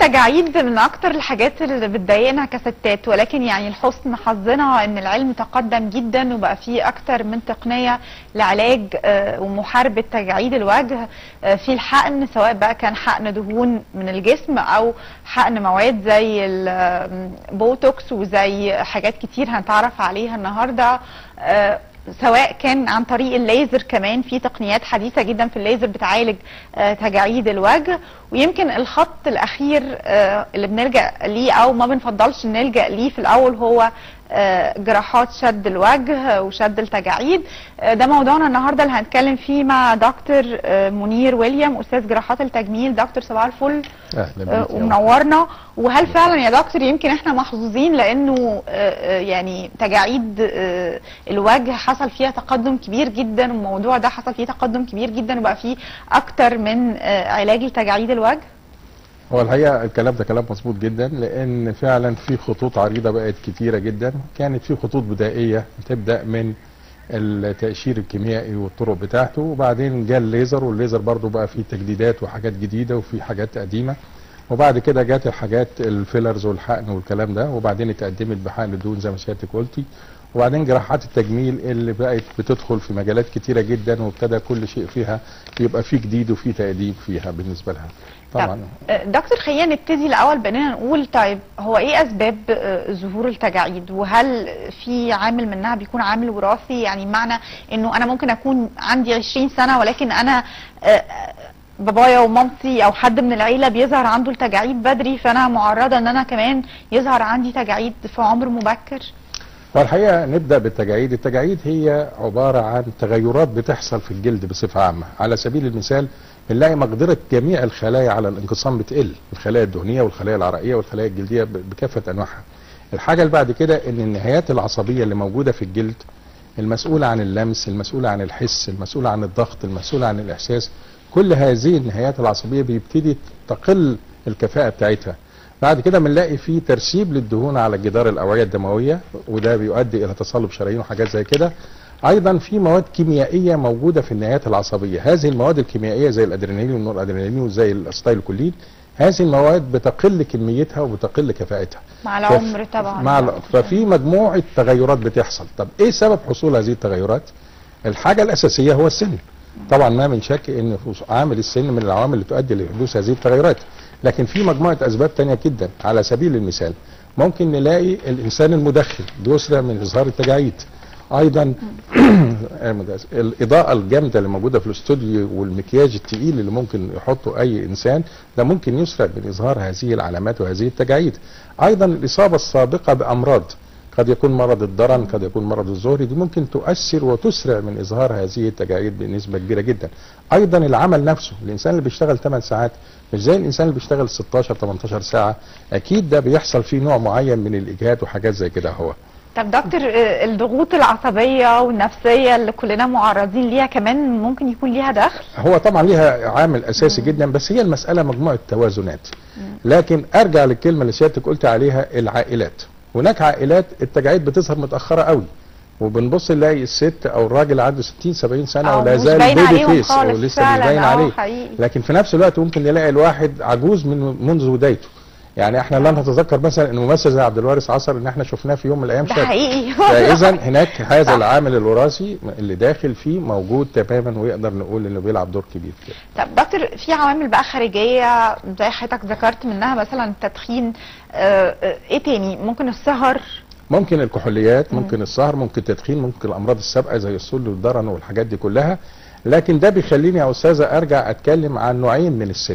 التجاعيد من اكتر الحاجات اللي بتضايقنا كستات ولكن يعني لحسن حظنا ان العلم تقدم جدا وبقى فيه اكتر من تقنيه لعلاج آه، ومحاربه تجاعيد الوجه آه، في الحقن سواء بقى كان حقن دهون من الجسم او حقن مواد زي البوتوكس وزي حاجات كتير هنتعرف عليها النهارده آه، سواء كان عن طريق الليزر كمان في تقنيات حديثه جدا في الليزر بتعالج آه، تجاعيد الوجه ويمكن الخط الاخير آه، اللي بنلجا ليه او ما بنفضلش نلجا ليه في الاول هو آه، جراحات شد الوجه وشد التجاعيد آه، ده موضوعنا النهارده اللي هنتكلم فيه مع دكتور آه، منير ويليام استاذ جراحات التجميل دكتور صباح الفل اهلا آه، بيك يا ومنورنا وهل فعلا يا دكتور يمكن احنا محظوظين لانه آه، آه، يعني تجاعيد آه، الوجه حصل فيها تقدم كبير جدا والموضوع ده حصل فيه تقدم كبير جدا وبقى فيه اكتر من آه، علاج لتجاعيد الوجه هو الحقيقه الكلام ده كلام مظبوط جدا لان فعلا في خطوط عريضه بقت كتيره جدا كانت في خطوط بدائيه تبدا من التقشير الكيميائي والطرق بتاعته وبعدين جاء الليزر والليزر برضو بقى فيه تجديدات وحاجات جديده وفي حاجات قديمه وبعد كده جت الحاجات الفيلرز والحقن والكلام ده وبعدين اتقدمت بحقن الدهون زي ما سيادتك قلتي وبعدين جراحات التجميل اللي بقت بتدخل في مجالات كتيره جدا وابتدى كل شيء فيها يبقى فيه جديد وفيه تقديم فيها بالنسبه لها طبعا طب آه، دكتور خلينا نبتدي الاول باننا نقول طيب هو ايه اسباب آه، ظهور التجاعيد وهل في عامل منها بيكون عامل وراثي يعني معنى انه انا ممكن اكون عندي 20 سنه ولكن انا آه، بابايا ومامتي او حد من العيله بيظهر عنده التجاعيد بدري فانا معرضه ان انا كمان يظهر عندي تجاعيد في عمر مبكر والحقيقه نبدا بالتجاعيد التجاعيد هي عباره عن تغيرات بتحصل في الجلد بصفه عامه على سبيل المثال بنلاقي مقدره جميع الخلايا على الانقسام بتقل الخلايا الدهنيه والخلايا العرقيه والخلايا الجلديه ب- بكافه انواعها الحاجه اللي بعد كده ان النهايات العصبيه اللي موجوده في الجلد المسؤوله عن اللمس المسؤوله عن الحس المسؤوله عن الضغط المسؤوله عن الاحساس كل هذه النهايات العصبيه بيبتدي تقل الكفاءه بتاعتها بعد كده بنلاقي في ترسيب للدهون على جدار الاوعيه الدمويه وده بيؤدي الى تصلب شرايين وحاجات زي كده ايضا في مواد كيميائيه موجوده في النهايات العصبيه هذه المواد الكيميائيه زي الادرينالين والنور الادرينالين وزي الاستايلكولين هذه المواد بتقل كميتها وبتقل كفاءتها مع العمر طبعا مع ال- ففي مجموعه تغيرات بتحصل طب ايه سبب حصول هذه التغيرات الحاجه الاساسيه هو السن طبعا ما من شك ان فص- عامل السن من العوامل اللي تؤدي لحدوث هذه التغيرات لكن في مجموعه اسباب تانية جدا على سبيل المثال ممكن نلاقي الانسان المدخن بيسرع من اظهار التجاعيد ايضا الاضاءه الجامده اللي موجوده في الاستوديو والمكياج التقيل اللي ممكن يحطه اي انسان ده ممكن يسرع من اظهار هذه العلامات وهذه التجاعيد ايضا الاصابه السابقه بامراض قد يكون مرض الضرن قد يكون مرض الزهري دي ممكن تؤثر وتسرع من اظهار هذه التجاعيد بنسبه كبيره جدا ايضا العمل نفسه الانسان اللي بيشتغل 8 ساعات مش زي الانسان اللي بيشتغل 16 18 ساعه اكيد ده بيحصل فيه نوع معين من الاجهاد وحاجات زي كده هو طب دكتور آه، الضغوط العصبيه والنفسيه اللي كلنا معرضين ليها كمان ممكن يكون ليها دخل هو طبعا ليها عامل اساسي جدا بس هي المساله مجموعه توازنات لكن ارجع للكلمه اللي سيادتك قلت عليها العائلات هناك عائلات التجاعيد بتظهر متاخره قوي وبنبص نلاقي الست او الراجل عنده 60 70 سنه أو ولا مش زال باين بيبي عليهم فيس خالص ولسه مش فعلاً، باين آه، عليه حقيقي. لكن في نفس الوقت ممكن نلاقي الواحد عجوز من منذ بدايته يعني احنا لا نتذكر مثلا ان ممثل زي عبد الوارث عصر ان احنا شفناه في يوم من الايام ده شاب حقيقي فاذا هناك صح. هذا العامل الوراثي اللي داخل فيه موجود تماما ويقدر نقول انه بيلعب دور كبير فيه طب دكتور في عوامل بقى خارجيه زي حضرتك ذكرت منها مثلا التدخين آه، آه، ايه تاني ممكن السهر ممكن الكحوليات ممكن السهر ممكن التدخين ممكن الامراض السابقه زي السل والضرن والحاجات دي كلها لكن ده بيخليني يا استاذه ارجع اتكلم عن نوعين من السن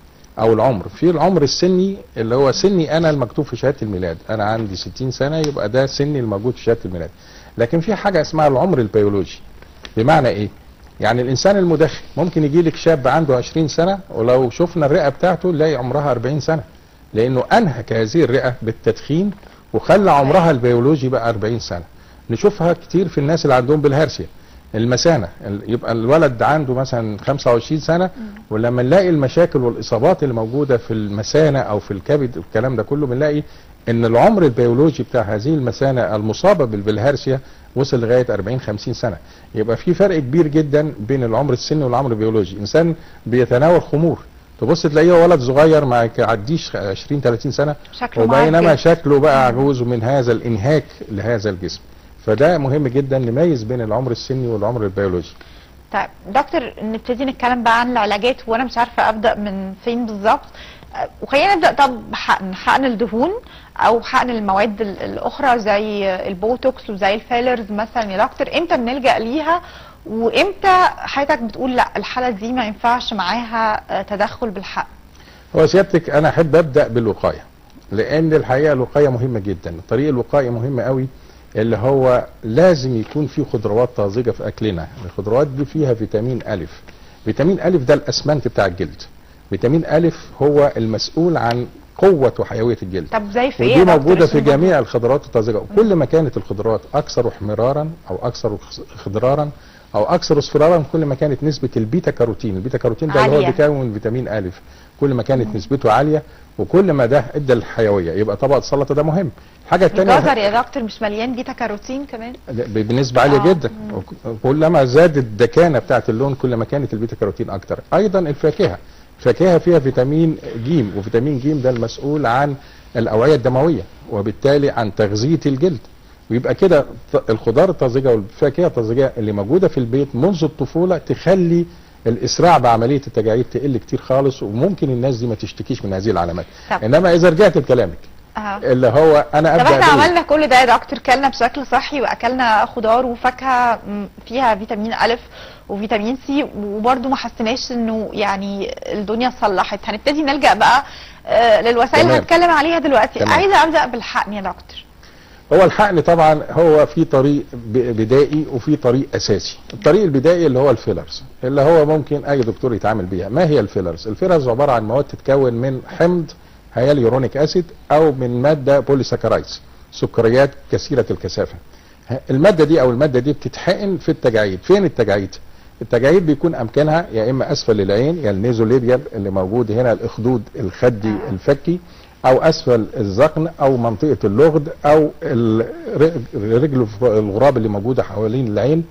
او العمر في العمر السني اللي هو سني انا المكتوب في شهاده الميلاد انا عندي 60 سنه يبقى ده سني الموجود في شهاده الميلاد لكن في حاجه اسمها العمر البيولوجي بمعنى ايه يعني الانسان المدخن ممكن يجي لك شاب عنده 20 سنه ولو شفنا الرئه بتاعته نلاقي عمرها 40 سنه لانه انهك هذه الرئه بالتدخين وخلى عمرها البيولوجي بقى 40 سنه نشوفها كتير في الناس اللي عندهم بالهرسيا المثانه ال- يبقى الولد عنده مثلا 25 سنه ولما نلاقي المشاكل والاصابات اللي موجوده في المثانه او في الكبد والكلام ده كله بنلاقي ان العمر البيولوجي بتاع هذه المثانه المصابه بالبلهارسيا وصل لغايه 40 50 سنه يبقى في فرق كبير جدا بين العمر السني والعمر البيولوجي انسان بيتناول خمور تبص تلاقيه ولد صغير ما يعديش 20 30 سنه شكله وبينما معجز. شكله بقى عجوز من هذا الانهاك لهذا الجسم فده مهم جدا نميز بين العمر السني والعمر البيولوجي طيب دكتور نبتدي نتكلم بقى عن العلاجات وانا مش عارفه ابدا من فين بالظبط أه، وخلينا نبدا طب بحقن حقن الدهون او حقن المواد ال- الاخرى زي البوتوكس وزي الفيلرز مثلا يا دكتور امتى بنلجا ليها وامتى حضرتك بتقول لا الحاله دي ما ينفعش معاها أه، تدخل بالحقن هو سيادتك انا احب ابدا بالوقايه لان الحقيقه الوقايه مهمه جدا طريق الوقايه مهم قوي اللي هو لازم يكون في خضروات طازجه في اكلنا الخضروات دي فيها فيتامين الف فيتامين الف ده الاسمنت بتاع الجلد فيتامين الف هو المسؤول عن قوه وحيويه الجلد طب زي في ايه ودي يا دكتور موجوده في عشان برضه- جميع الخضروات الطازجه كل ما كانت الخضروات اكثر احمرارا او اكثر خضرارا او اكثر اصفرارا كل ما كانت نسبه البيتا كاروتين البيتا كاروتين ده اللي هو عالية. بيكون فيتامين الف كل ما كانت نسبته عاليه وكل ما ده ادى الحيويه يبقى طبق السلطه ده مهم الحاجه الثانيه الجزر يا دكتور مش مليان بيتا كاروتين كمان بنسبه عاليه آه. جدا كلما زادت الدكانه بتاعه اللون كل ما كانت البيتا كاروتين اكتر ايضا الفاكهه الفاكهه فيها فيتامين ج وفيتامين ج ده المسؤول عن الاوعيه الدمويه وبالتالي عن تغذيه الجلد ويبقى كده ط- الخضار الطازجه والفاكهه الطازجه اللي موجوده في البيت منذ الطفوله تخلي الاسراع بعمليه التجاعيد تقل كتير خالص وممكن الناس دي ما تشتكيش من هذه العلامات طب. انما اذا رجعت لكلامك اه اللي هو انا طب ابدا احنا بإيه؟ عملنا كل ده يا دكتور كلنا بشكل صحي واكلنا خضار وفاكهه م، فيها فيتامين الف وفيتامين سي وبرده ما حسيناش انه يعني الدنيا صلحت هنبتدي نلجا بقى آه، للوسائل اللي تمام. هنتكلم عليها دلوقتي تمام. عايزه ابدا بالحقن يا دكتور هو الحقن طبعا هو في طريق ب- بدائي وفي طريق اساسي الطريق البدائي اللي هو الفيلرز اللي هو ممكن اي دكتور يتعامل بيها ما هي الفيلرز الفيلرز عباره عن مواد تتكون من حمض هياليورونيك اسيد او من ماده بوليساكرايدز سكريات كثيره الكثافه ه- الماده دي او الماده دي بتتحقن في التجاعيد فين التجاعيد التجاعيد بيكون امكانها يا اما اسفل العين يا النيزوليبيال اللي موجود هنا الاخدود الخدي آه. الفكي او اسفل الذقن او منطقه اللغد او ال- رجل الغراب اللي موجوده حوالين العين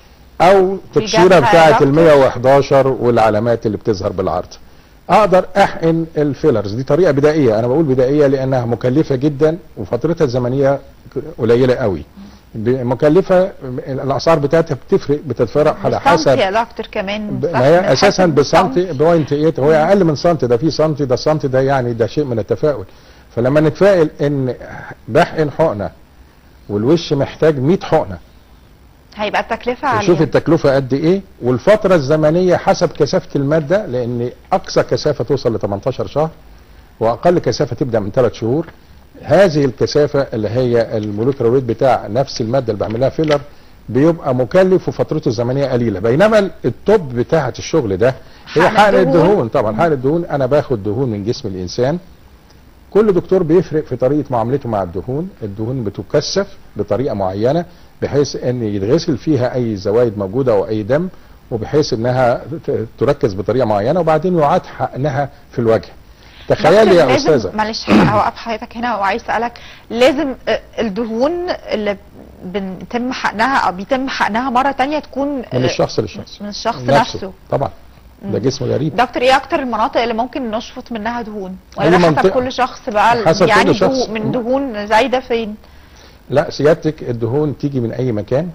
او تكسيره جنبها يا بتاعه دكتور؟ ال 111 والعلامات اللي بتظهر بالعرض اقدر احقن الفيلرز دي طريقه بدائيه انا بقول بدائيه لانها مكلفه جدا وفترتها الزمنيه قليله قوي ب- مكلفه الاسعار بتاعتها بتفرق بتتفرق على بالسنتي حسب يا دكتور كمان ب- صح؟ ما هي بنحسب اساسا بالسنتي. بسنتي بوينت 8 هو اقل من سنتي ده في سنتي ده سنتي ده يعني ده شيء من التفاؤل فلما نتفائل ان بحقن حقنه والوش محتاج 100 حقنه هيبقى التكلفه نشوف عاليه التكلفه قد ايه والفتره الزمنيه حسب كثافه الماده لان اقصى كثافه توصل ل 18 شهر واقل كثافه تبدا من 3 شهور هذه الكثافه اللي هي الموليكولار ويت بتاع نفس الماده اللي بعملها فيلر بيبقى مكلف وفترته الزمنيه قليله بينما التوب بتاعه الشغل ده هي حقن حقن الدهون. الدهون طبعا حقن الدهون انا باخد دهون من جسم الانسان كل دكتور بيفرق في طريقه معاملته مع الدهون الدهون بتكثف بطريقه معينه بحيث ان يتغسل فيها اي زوايد موجوده او اي دم وبحيث انها ت- تركز بطريقه معينه وبعدين يعاد حقنها في الوجه تخيلي دكتور، يا لازم- استاذه معلش هوقف حضرتك هنا وعايز اسالك لازم آه، الدهون اللي بنتم حقنها او بيتم حقنها مره تانية تكون من آه، الشخص للشخص من الشخص نفسه, طبعا ده جسم غريب دكتور ايه اكتر المناطق اللي ممكن نشفط منها دهون ولا أي ده حسب منطقة. كل شخص بقى حسب كل يعني شخص. دهون من دهون زايده فين لا سيادتك الدهون تيجي من اي مكان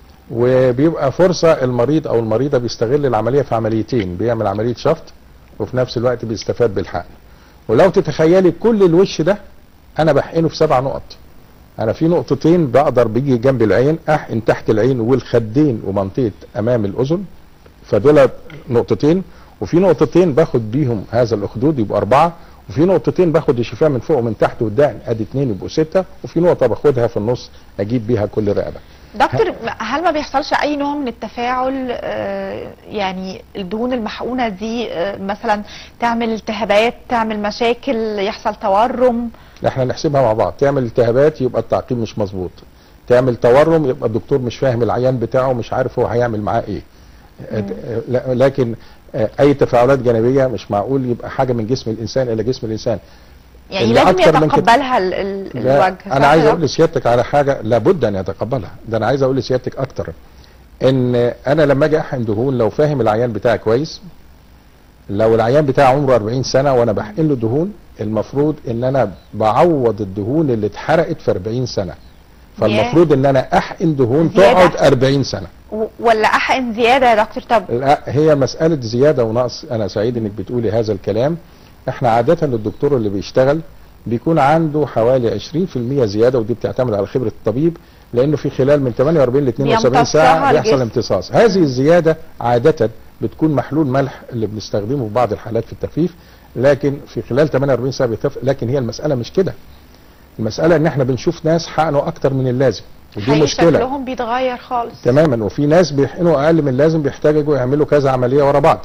وبيبقى فرصه المريض او المريضه بيستغل العمليه في عمليتين بيعمل عمليه شفط وفي نفس الوقت بيستفاد بالحقن ولو تتخيلي كل الوش ده انا بحقنه في سبع نقط انا في نقطتين بقدر بيجي جنب العين احقن تحت العين والخدين ومنطقه امام الاذن فدول نقطتين وفي نقطتين باخد بيهم هذا الاخدود يبقى اربعه وفي نقطتين باخد الشفاه من فوق ومن تحت والدقن ادي اتنين يبقوا سته وفي نقطه باخدها في النص اجيب بيها كل رقبه دكتور هل ما بيحصلش اي نوع من التفاعل آه، يعني الدهون المحقونه دي آه، مثلا تعمل التهابات تعمل مشاكل يحصل تورم احنا نحسبها مع بعض تعمل التهابات يبقى التعقيم مش مظبوط تعمل تورم يبقى الدكتور مش فاهم العيان بتاعه مش عارف هو هيعمل معاه ايه آه، لا- لكن آه، اي تفاعلات جانبيه مش معقول يبقى حاجه من جسم الانسان الى جسم الانسان يعني اللي لازم أكتر من كده- يتقبلها ال- ال- لا الوجه صح انا عايز يا اقول لسيادتك على حاجه لابد ان يتقبلها ده انا عايز اقول لسيادتك اكتر ان انا لما اجي احقن دهون لو فاهم العيان بتاعي كويس لو العيان بتاعي عمره 40 سنه وانا بحقن له دهون المفروض ان انا بعوض الدهون اللي اتحرقت في 40 سنه فالمفروض ان انا احقن دهون زيادة. تقعد 40 سنه و- ولا احقن زياده يا دكتور طب لا هي مسألة زيادة ونقص أنا سعيد إنك بتقولي هذا الكلام إحنا عادة الدكتور اللي بيشتغل بيكون عنده حوالي 20% زيادة ودي بتعتمد على خبرة الطبيب لأنه في خلال من 48 ل 72 ساعة بيمتصها بيحصل الجسم. امتصاص هذه الزيادة عادة بتكون محلول ملح اللي بنستخدمه في بعض الحالات في التخفيف لكن في خلال 48 ساعة بيتف... لكن هي المسألة مش كده المسألة إن إحنا بنشوف ناس حقنوا أكتر من اللازم ودي حقيقي مشكلة شكلهم بيتغير خالص تماما وفي ناس بيحقنوا اقل من اللازم بيحتاجوا يعملوا كذا عمليه ورا بعض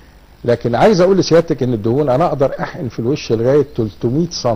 لكن عايز اقول لسيادتك ان الدهون انا اقدر احقن في الوش لغايه 300 سم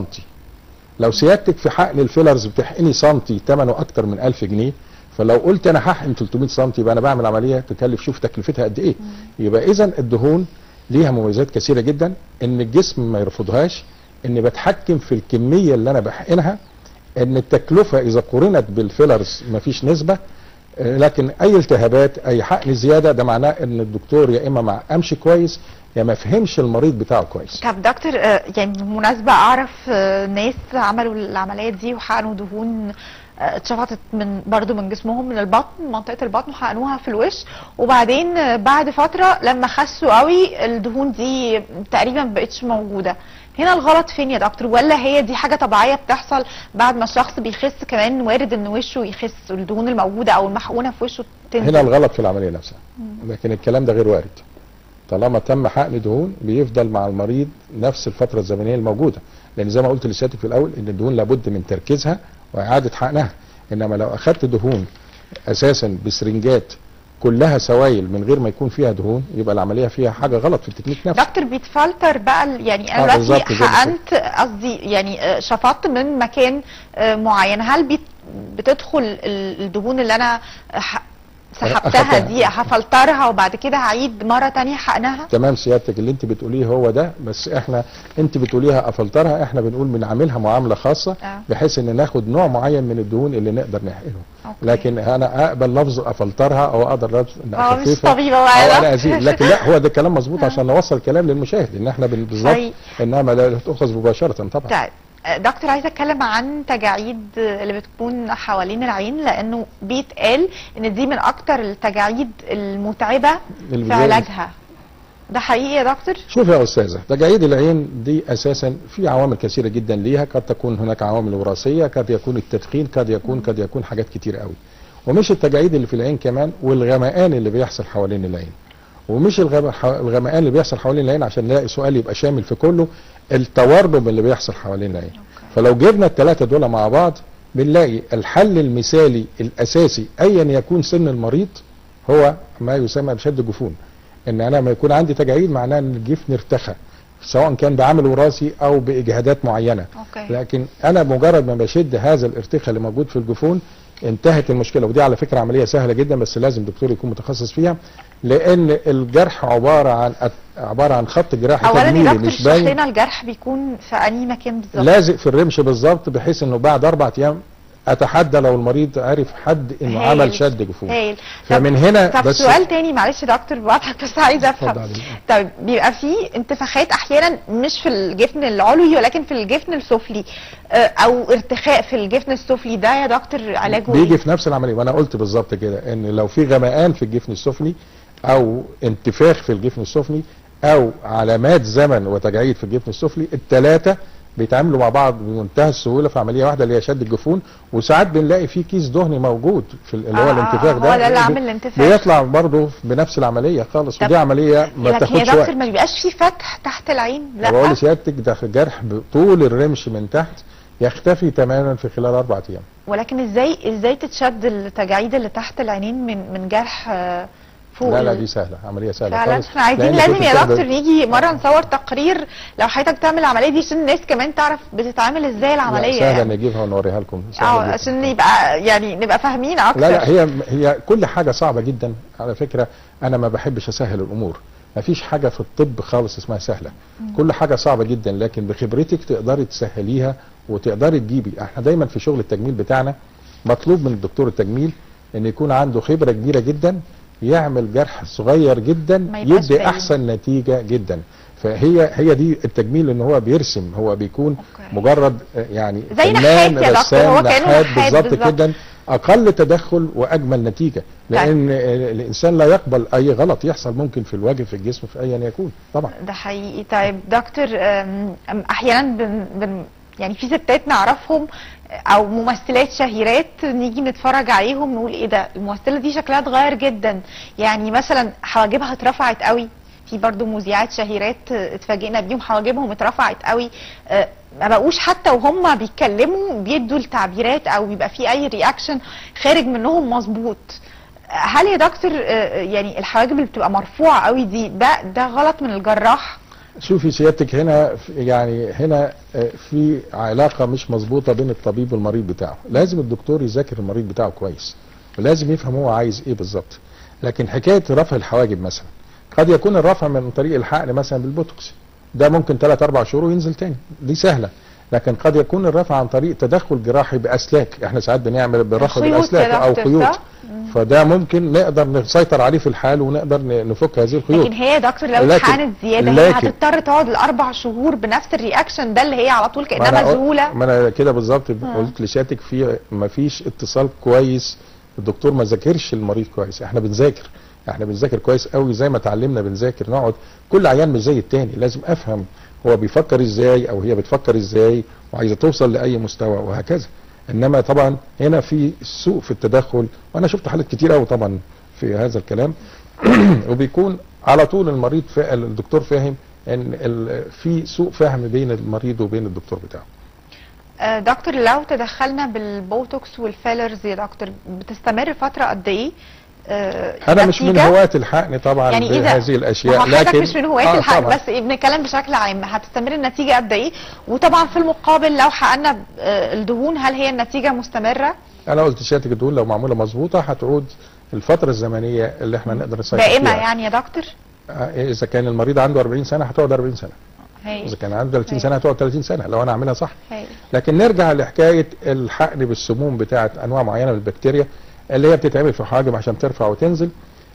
لو سيادتك في حقن الفيلرز بتحقني سنتي ثمنه اكتر من 1000 جنيه فلو قلت انا هحقن 300 سم يبقى انا بعمل عمليه تكلف شوف تكلفتها قد ايه يبقى اذا الدهون ليها مميزات كثيره جدا ان الجسم ما يرفضهاش ان بتحكم في الكميه اللي انا بحقنها ان التكلفه اذا قورنت بالفيلرز مفيش نسبه آه، لكن اي التهابات اي حقن زياده ده معناه ان الدكتور يا اما ما قامش كويس يا ما فهمش المريض بتاعه كويس طب دكتور آه، يعني بالمناسبة أعرف آه، ناس عملوا العمليات دي وحقنوا دهون آه، اتشفطت من برضو من جسمهم من البطن منطقة البطن وحقنوها في الوش وبعدين آه، بعد فترة لما خسوا قوي الدهون دي تقريبا مبقتش موجودة هنا الغلط فين يا دكتور ولا هي دي حاجة طبيعية بتحصل بعد ما الشخص بيخس كمان وارد ان وشه يخس والدهون الموجودة او المحقونة في وشه تنزل هنا الغلط في العمليه نفسها لكن الكلام ده غير وارد طالما تم حقن دهون بيفضل مع المريض نفس الفتره الزمنيه الموجوده لان زي ما قلت لسيادتك في الاول ان الدهون لابد من تركيزها واعاده حقنها انما لو اخدت دهون اساسا بسرنجات كلها سوائل من غير ما يكون فيها دهون يبقى العمليه فيها حاجه غلط في التكنيك نفسه دكتور بيتفلتر بقى ال- يعني آه، انا بالظبط دلوقتي زي ما حقنت قصدي يعني آه، شفطت من مكان آه، معين هل بيت- بتدخل ال- الدهون اللي انا ح- سحبتها أخدتها. دي هفلترها وبعد كده هعيد مره تانية حقنها تمام سيادتك اللي انت بتقوليه هو ده بس احنا انت بتقوليها افلترها احنا بنقول بنعملها معامله خاصه آه. بحيث ان ناخد نوع معين من الدهون اللي نقدر نحقنه أوكي. لكن انا اقبل لفظ افلترها او اقدر لفظ ان اه مش اخففها طبيبه او بقى انا لا. ازيد لكن لا هو ده كلام مظبوط عشان نوصل الكلام للمشاهد ان احنا بن- بالظبط حقيقي. انها ما لا تؤخذ مباشره طبعا طيب آه، دكتور عايزه اتكلم عن تجاعيد اللي بتكون حوالين العين لانه بيتقال ان دي من اكتر التجاعيد المتعبه اللي في زي- علاجها ده حقيقي يا دكتور شوف يا استاذه تجاعيد العين دي اساسا في عوامل كثيره جدا ليها قد تكون هناك عوامل وراثيه قد يكون التدخين قد يكون قد يكون حاجات كتير قوي ومش التجاعيد اللي في العين كمان والغمقان اللي بيحصل حوالين العين ومش الغم- ح- الغمقان اللي بيحصل حوالين العين عشان نلاقي سؤال يبقى شامل في كله التورم اللي بيحصل حوالين العين فلو جبنا الثلاثه دول مع بعض بنلاقي الحل المثالي الاساسي ايا يكون سن المريض هو ما يسمى بشد جفون ان انا ما يكون عندي تجاعيد معناه ان الجفن ارتخى سواء كان بعامل وراثي او باجهادات معينه اوكي لكن انا مجرد ما بشد هذا الارتخاء اللي موجود في الجفون انتهت المشكله ودي على فكره عمليه سهله جدا بس لازم دكتور يكون متخصص فيها لان الجرح عباره عن عباره عن خط جراحي اولا يا تجميلي دكتور مش اشرح باين لنا الجرح بيكون في انهي مكان بالظبط لازق في الرمش بالظبط بحيث انه بعد اربع ايام اتحدى لو المريض عرف حد انه هايل. عمل شد جفون هايل فمن هنا طب بس سؤال تاني معلش يا دكتور بوضحك بس عايزه افهم اتفضلي. طيب بيبقى في انتفاخات احيانا مش في الجفن العلوي ولكن في الجفن السفلي آه، او ارتخاء في الجفن السفلي ده يا دكتور علاجه بيجي ايه؟ في نفس العمليه وانا قلت بالظبط كده ان لو في غمقان في الجفن السفلي او انتفاخ في الجفن السفلي او علامات زمن وتجاعيد في الجفن السفلي الثلاثه بيتعاملوا مع بعض بمنتهى السهوله في عمليه واحده اللي هي شد الجفون وساعات بنلاقي في كيس دهني موجود في ال- اللي آه، هو آه، الانتفاخ هو ده ده اللي بي- عامل الانتفاخ. بيطلع برضه بنفس العمليه خالص طب ودي عمليه ما لكن يا بتاخدش دكتور وقت ما بيبقاش في فتح تحت العين أنا بقول لا لسيادتك ده في جرح بطول الرمش من تحت يختفي تماما في خلال اربع ايام ولكن ازاي ازاي تتشد التجاعيد اللي تحت العينين من من جرح آه، فوق لا لا ال- دي سهله عمليه سهله فعلا خالص احنا عايزين لأن لازم كنت يا بتاخد- دكتور نيجي مره نصور تقرير لو حضرتك تعمل العمليه دي عشان الناس كمان تعرف بتتعمل ازاي العمليه لا سهله يعني. نجيبها ونوريها لكم سهلة اه جداً. عشان يبقى يعني نبقى فاهمين اكتر لا لا هي هي كل حاجه صعبه جدا على فكره انا ما بحبش اسهل الامور ما فيش حاجه في الطب خالص اسمها سهله كل حاجه صعبه جدا لكن بخبرتك تقدري تسهليها وتقدري تجيبي احنا دايما في شغل التجميل بتاعنا مطلوب من الدكتور التجميل ان يكون عنده خبره كبيره جدا يعمل جرح صغير جدا ما يبقاش يدي باين. احسن نتيجه جدا فهي هي دي التجميل ان هو بيرسم هو بيكون أوكي. مجرد آه، يعني زي نحات يا دكتور، رسام هو كأنه نحات نحات بالظبط بالظبط. جدا اقل تدخل واجمل نتيجه لان آه، الانسان لا يقبل اي غلط يحصل ممكن في الوجه في الجسم في ايا يكون طبعا ده حقيقي طيب دكتور أم، أم، احيانا بن بن يعني في ستات نعرفهم او ممثلات شهيرات نيجي نتفرج عليهم نقول ايه ده الممثله دي شكلها اتغير جدا يعني مثلا حواجبها اترفعت قوي في برضو مذيعات شهيرات اتفاجئنا بيهم حواجبهم اترفعت قوي أه، ما بقوش حتى وهم بيتكلموا بيدوا التعبيرات او بيبقى في اي رياكشن خارج منهم مظبوط هل يا دكتور أه، يعني الحواجب اللي بتبقى مرفوعه قوي دي ده ده غلط من الجراح شوفي سيادتك هنا في- يعني هنا آه، في علاقه مش مظبوطه بين الطبيب والمريض بتاعه لازم الدكتور يذاكر المريض بتاعه كويس ولازم يفهم هو عايز ايه بالظبط لكن حكايه رفع الحواجب مثلا قد يكون الرفع من طريق الحقن مثلا بالبوتوكس ده ممكن 3 4 شهور وينزل تاني دي سهله لكن قد يكون الرفع عن طريق تدخل جراحي باسلاك احنا ساعات بنعمل بالرفع خيوط يا بالاسلاك او دكتور، خيوط صح؟ فده ممكن نقدر نسيطر عليه في الحال ونقدر ن- نفك هذه الخيوط لكن هي يا دكتور لو لكن- اتحقنت زياده هي لكن- هتضطر تقعد الاربع شهور بنفس الرياكشن ده اللي هي على طول ما كانها أنا قل- مذهوله ما انا كده بالظبط قلت لشاتك في ما فيش اتصال كويس الدكتور ما ذاكرش المريض كويس احنا بنذاكر احنا بنذاكر كويس قوي زي ما اتعلمنا بنذاكر نقعد كل عيان مش زي التاني لازم افهم هو بيفكر ازاي او هي بتفكر ازاي وعايزه توصل لاي مستوى وهكذا انما طبعا هنا في سوء في التدخل وانا شفت حالات كتير قوي طبعا في هذا الكلام وبيكون على طول المريض فا... الدكتور فاهم ان ال... في سوء فهم بين المريض وبين الدكتور بتاعه آه، دكتور لو تدخلنا بالبوتوكس والفيلرز يا دكتور بتستمر فتره قد ايه آه، انا مش من نتيجة؟ هواة الحقن طبعا يعني يعني اذا بهذه ما الاشياء هو حضرتك لكن مش من هواة آه الحقن طبعاً. بس بنتكلم بشكل عام هتستمر النتيجه قد ايه وطبعا في المقابل لو حقنا آه، الدهون هل هي النتيجه مستمره انا قلت لسيادتك الدهون لو معموله مظبوطه هتعود الفتره الزمنيه اللي احنا نقدر نسيطر دائمه فيها. يعني يا دكتور آه، اذا كان المريض عنده 40 سنه هتقعد 40 سنه هي اذا كان عنده 30 هي. سنه هتقعد 30 سنه لو انا اعملها صح هي لكن نرجع لحكايه الحقن بالسموم بتاعه انواع معينه من البكتيريا اللي هي بتتعمل في حواجب عشان ترفع وتنزل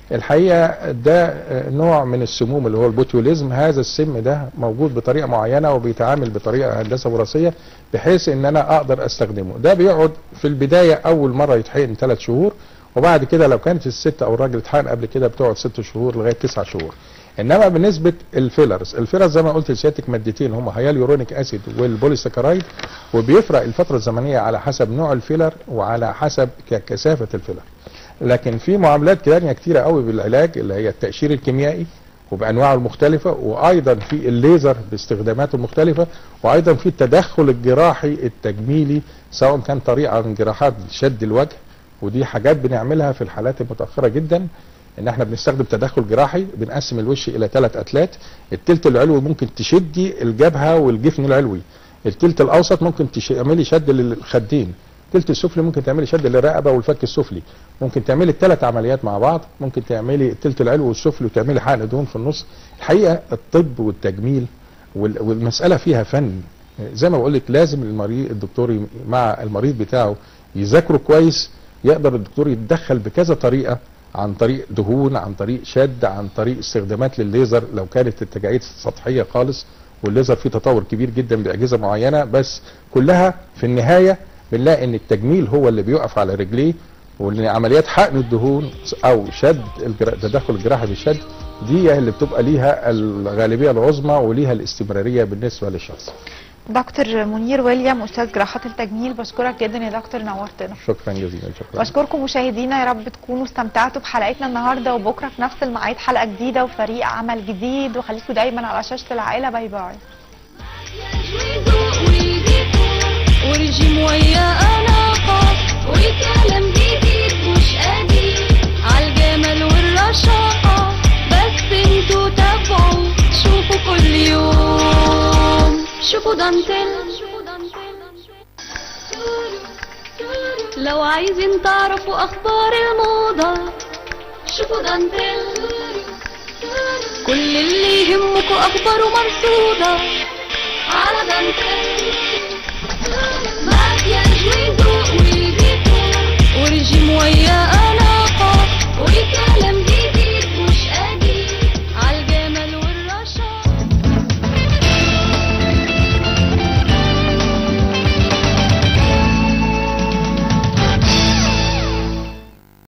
الحقيقه ده آه، نوع من السموم اللي هو البوتيوليزم هذا السم ده موجود بطريقه معينه وبيتعامل بطريقه هندسه وراثيه بحيث ان انا اقدر استخدمه ده بيقعد في البدايه اول مره يتحقن ثلاث شهور وبعد كده لو كانت الست او الراجل اتحقن قبل كده بتقعد ست شهور لغايه تسع شهور انما بالنسبه الفيلرز الفيلرز زي ما قلت لسيادتك مادتين هم هياليورونيك اسيد والبوليساكرايد وبيفرق الفتره الزمنيه على حسب نوع الفيلر وعلى حسب ك- كثافه الفيلر لكن في معاملات تانية كتيرة قوي بالعلاج اللي هي التأشير الكيميائي وبأنواعه المختلفة وأيضا في الليزر باستخداماته المختلفة وأيضا في التدخل الجراحي التجميلي سواء كان طريقة من جراحات شد الوجه ودي حاجات بنعملها في الحالات المتأخرة جدا ان احنا بنستخدم تدخل جراحي بنقسم الوش الى ثلاث اتلات التلت العلوي ممكن تشدي الجبهه والجفن العلوي التلت الاوسط ممكن تعملي شد للخدين التلت السفلي ممكن تعملي شد للرقبه والفك السفلي ممكن تعملي الثلاث عمليات مع بعض ممكن تعملي التلت العلوي والسفلي وتعملي حقن دهون في النص الحقيقه الطب والتجميل وال- والمساله فيها فن زي ما بقول لك لازم المريض الدكتور ي- مع المريض بتاعه يذاكره كويس يقدر الدكتور يتدخل بكذا طريقه عن طريق دهون عن طريق شد عن طريق استخدامات للليزر لو كانت التجاعيد سطحيه خالص والليزر فيه تطور كبير جدا باجهزه معينه بس كلها في النهايه بنلاقي ان التجميل هو اللي بيقف على رجليه وان عمليات حقن الدهون او شد الجرا- التدخل الجراحي بالشد دي هي اللي بتبقى ليها الغالبيه العظمى وليها الاستمراريه بالنسبه للشخص دكتور منير ويليام استاذ جراحات التجميل بشكرك جدا يا دكتور نورتنا شكرا جزيلا شكرا بشكركم مشاهدينا يا رب تكونوا استمتعتوا بحلقتنا النهارده وبكره في نفس الميعاد حلقه جديده وفريق عمل جديد وخليكم دايما على شاشه العائله باي باي ورجيم ويا أناقة وكلام جديد مش قديم عالجمال والرشاقة بس انتوا تابعوا شوفوا كل يوم شوفوا دانتيل لو عايزين تعرفوا أخبار الموضة شوفوا دانتيل كل اللي يهمكوا أخباره مرصودة على دانتيل